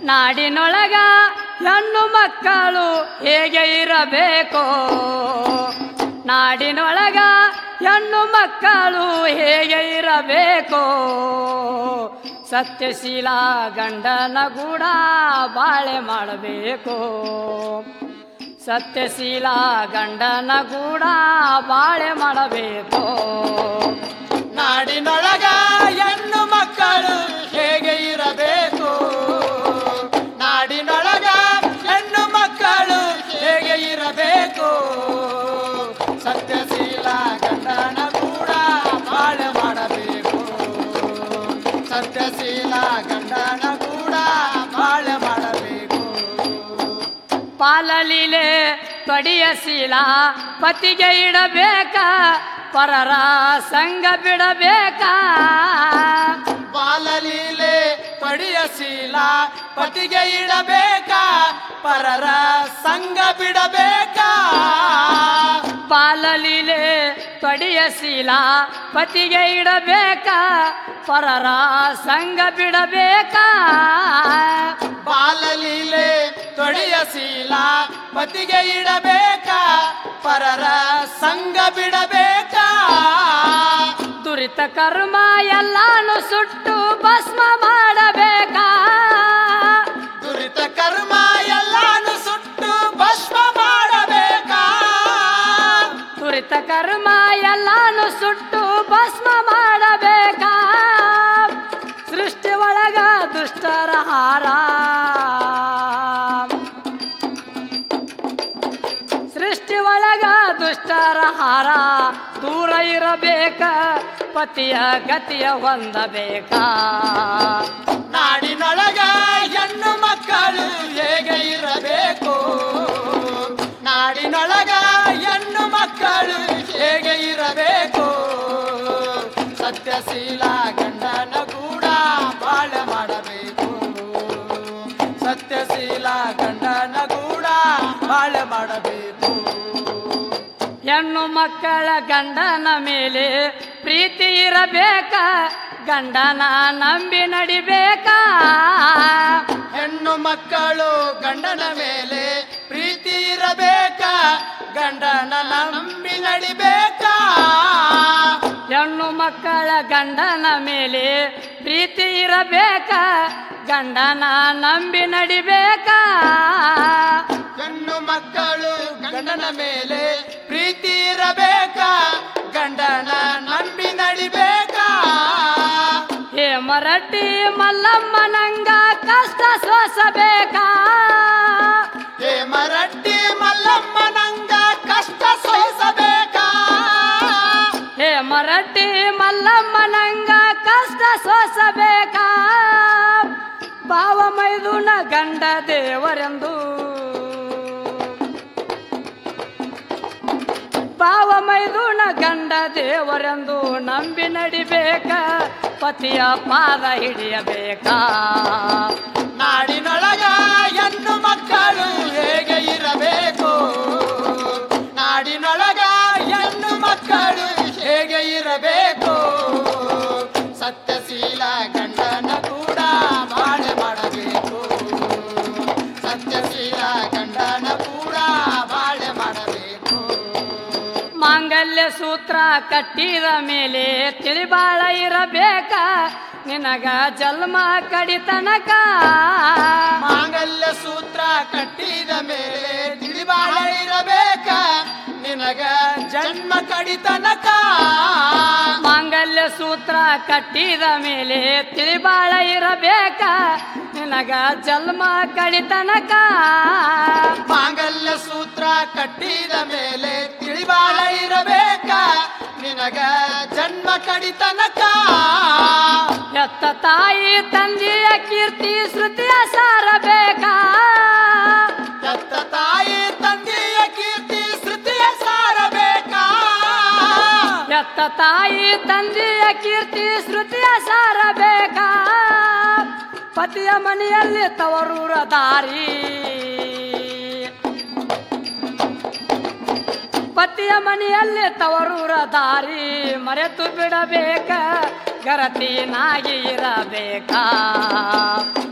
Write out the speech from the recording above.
ನಾಡಿನೊಳಗ ಹೆಣ್ಣು ಮಕ್ಕಳು ಹೇಗೆ ಇರಬೇಕು ನಾಡಿನೊಳಗ ಹೆಣ್ಣು ಮಕ್ಕಳು ಹೇಗೆ ಇರಬೇಕು ಸತ್ಯಶೀಲ ಗಂಡನ ಗೂಡ ಬಾಳೆ ಮಾಡಬೇಕು ಸತ್ಯಶೀಲ ಗಂಡನ ಗೂಡ ಬಾಳೆ ಮಾಡಬೇಕು ನಾಡಿನೊಳಗ ಹೆಣ್ಣು ಮಕ್ಕಳು ಹೇಗೆ ಇರಬೇಕು ನಾಡಿನೊಳಗ ಹೆಣ್ಣು ಮಕ್ಕಳು ಹೇಗೆ ಇರಬೇಕು ಸತ್ಯಶೀಲ ಗಂಡನ ಕೂಡ ಬಾಳೆ ಮಾಡಬೇಕು ಸತ್ಯಶೀಲ ಗಂಡನ ಕೂಡ ಬಾಳೆ ಮಾಡಬೇಕು ಪಾಲಲೀಲೆ ತೊಡಿಯ ಶೀಲ ಪತಿಗೆ ಇಡಬೇಕ ಪರರ ಸಂಗ ಬಿಡಬೇಕ ಬಾಲಲೀಲೆ ಪಡಿಯ ಶೀಲ ಪತಿಗೆ ಇಡಬೇಕ ಪರರ ಸಂಗ ಬಿಡಬೇಕ ಪಾಲಲೀಲೆ ತೊಡಿಯ ಶೀಲ ಪತಿಗೆ ಇಡಬೇಕ ಪರರ ಸಂಗ ಬಿಡಬೇಕ ಬಾಲಲೀಲೆ ತೊಡಿಯ ಶೀಲ ಪತಿಗೆ ಇಡಬೇಕ ಪರರ ಸಂಗ ಬಿಡಬೇಕ ದುರಿತ ಕರ್ಮ ಎಲ್ಲಾನು ಸುಟ್ಟು ಭಸ್ಮ ಮಾಡಬೇಕ ದುರಿತ ಕರ್ಮ ಎಲ್ಲಾನು ಸುಟ್ಟು ಭಸ್ಮ ಮಾಡಬೇಕ ದುರಿತ ಕರ್ಮ ಎಲ್ಲಾನು ಸುಟ್ಟು ಭಸ್ಮ ಮಾಡಬೇಕ ಸೃಷ್ಟಿ ಒಳಗ ದುಷ್ಟರ ಹಾರ ಸೃಷ್ಟಿ ಒಳಗ ದುಷ್ಟರ ಹಾರ ದೂರ ಇರಬೇಕ ಪತಿಯ ಗತಿಯ ಹೊಂದಬೇಕ ನಾಡಿನೊಳಗ ಹೆಣ್ಣು ಮಕ್ಕಳು ಹೇಗೆ ಇರಬೇಕು ನಾಡಿನೊಳಗ ಹೆಣ್ಣು ಮಕ್ಕಳು ಹೇಗೆ ಇರಬೇಕು ಸತ್ಯಶೀಲ ಗಂಡನ ಕೂಡ ಬಾಳೆ ಮಾಡಬೇಕು ಸತ್ಯಶೀಲ ಗಂಡನ ಕೂಡ ಬಾಳೆ ಮಾಡಬೇಕು ಹೆಣ್ಣು ಮಕ್ಕಳ ಗಂಡನ ಮೇಲೆ ಪ್ರೀತಿ ಇರಬೇಕ ಗಂಡನ ನಂಬಿ ನಡಿಬೇಕ ಹೆಣ್ಣು ಮಕ್ಕಳು ಗಂಡನ ಮೇಲೆ ಪ್ರೀತಿ ಇರಬೇಕ ಗಂಡನ ನಂಬಿ ನಡಿಬೇಕ ಹೆಣ್ಣು ಮಕ್ಕಳ ಗಂಡನ ಮೇಲೆ ಪ್ರೀತಿ ಇರಬೇಕ ಗಂಡನ ನಂಬಿ ನಡಿಬೇಕ ಹೆಣ್ಣು ಮಕ್ಕಳು ಗಂಡನ ಮೇಲೆ ಪ್ರೀತಿ ಇರಬೇಕ ಗಂಡನ ನಂಬಿ ನಡಿಬೇಕ ಹೇ ಮರಟಿ ಮಲ್ಲಮ್ಮನಂಗ ಕಷ್ಟ ಸೋಸಬೇಕ ಹೇ ಮರಟ್ಟಿ ಮಲ್ಲಮ್ಮನಂಗ ಕಷ್ಟ ಸಹಿಸಬೇಕ ಹೇ ಮರಟಿ ಮಲ್ಲಮ್ಮನಂಗ ಕಷ್ಟ ಸೋಸಬೇಕ ಭಾವ ಮೈದುನ ಗಂಡ ದೇವರೆಂದು ಭಾವ ಮೈದುನ ಗಂಡ ದೇವರೆಂದು ನಂಬಿ ನಡಿಬೇಕ ಪತಿಯ ಪಾದ ಹಿಡಿಯಬೇಕ ನಾಡಿನೊಳಗ ಹೆಣ್ಣು ಮಕ್ಕಳು ಹೇಗೆ ಇರಬೇಕು ನಾಡಿನೊಳಗ ಹೆಣ್ಣು ಮಕ್ಕಳು ಹೇಗೆ ಇರಬೇಕು ಸತ್ಯಶೀಲ ಗಂಡನ ಕೂಡ ಬಾಳೆ ಮಾಡಬೇಕು ಸತ್ಯಶೀಲ ಗಂಡನ ಕೂಡ ಬಾಳೆ ಮಾಡಬೇಕು ಮಾಂಗಲ್ಯ ಸೂತ್ರ ಕಟ್ಟಿದ ಮೇಲೆ ತಿಳಿಬಾಳ ಇರಬೇಕ ನಿನಗ ಜನ್ಮ ಕಡಿತನಕ ಮಾಂಗಲ್ಯ ಸೂತ್ರ ಕಟ್ಟಿದ ಮೇಲೆ ತಿಳಿಬಾಳ ಇರಬೇಕ ನಿನಗ ಜನ್ಮ ಕಡಿತನಕ ಮಾಂಗಲ್ಯ ಸೂತ್ರ ಕಟ್ಟಿದ ಮೇಲೆ ತಿಳಿಬಾಳ ಇರಬೇಕ ನಿನಗ ಜನ್ಮ ಕಡಿತನಕ ಮಾಂಗಲ್ಯ ಸೂತ್ರ ಕಟ್ಟಿದ ಮೇಲೆ ತಿಳಿಬಾಳ ಇರಬೇಕ ನಿನಗ ಜನ್ಮ ಕಡಿತನಕ ಎತ್ತ ತಾಯಿ ತಂದೆಯ ಕೀರ್ತಿ ಶ್ರುತಿಯ ಸಾರಬೇಕ ಎತ್ತ ತಾಯಿ ತಂದೆಯ ಕೀರ್ತಿ ಶ್ರುತಿಯ ಸಾರಬೇಕ ಎತ್ತ ತಾಯಿ ತಂದೆಯ ಕೀರ್ತಿ ಶ್ರುತಿಯ ಸಾರಬೇಕ ಪತಿಯ ಮನೆಯಲ್ಲಿ ತವರೂರ ದಾರಿ ಪತಿಯ ಮನೆಯಲ್ಲಿ ತವರೂರ ದಾರಿ ಮರೆತು ಬಿಡಬೇಕ ಗರತಿನಾಗಿ ಇರಬೇಕ